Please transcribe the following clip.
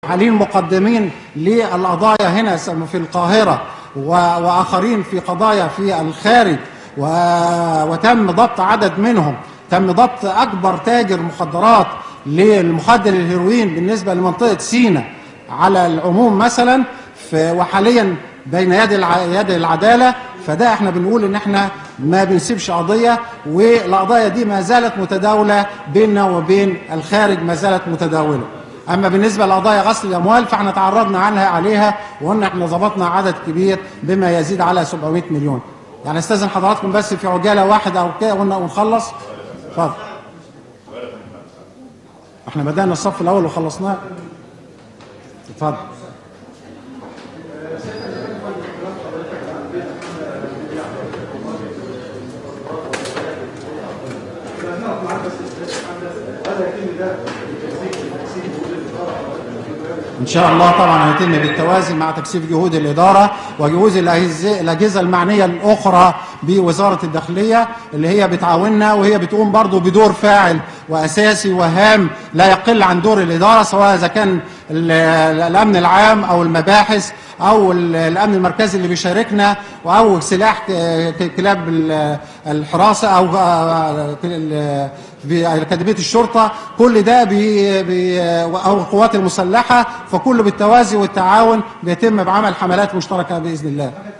حالين مقدمين للقضايا هنا في القاهرة و- وآخرين في قضايا في الخارج و- وتم ضبط عدد منهم تم ضبط أكبر تاجر مخدرات للمخدر الهيروين بالنسبة لمنطقة سينا على العموم مثلا ف- وحاليا بين يد الع- يد العدالة فده احنا بنقول ان احنا ما بنسيبش قضية والقضايا دي ما زالت متداولة بيننا وبين الخارج ما زالت متداولة اما بالنسبه لقضايا غسل الاموال فاحنا تعرضنا عنها عليها وقلنا احنا ظبطنا عدد كبير بما يزيد على 700 مليون يعني استاذن حضراتكم بس في عجاله واحده او كده قلنا ونخلص اتفضل احنا بدانا الصف الاول وخلصناه اتفضل ان شاء الله طبعا هيتم بالتوازي مع تكثيف جهود الاداره وجهود الأجهزة- الاجهزه المعنيه الاخرى بوزاره الداخليه اللي هي بتعاوننا وهي بتقوم برضو بدور فاعل واساسي وهام لا يقل عن دور الاداره سواء اذا كان ال- الامن العام او المباحث او ال- الامن المركزي اللي بيشاركنا او سلاح ك- ك- كلاب ال- الحراسه او آه، ال- بأكاديمية الشرطة كل ده بي بي أو القوات المسلحة فكله بالتوازي والتعاون بيتم بعمل حملات مشتركة بإذن الله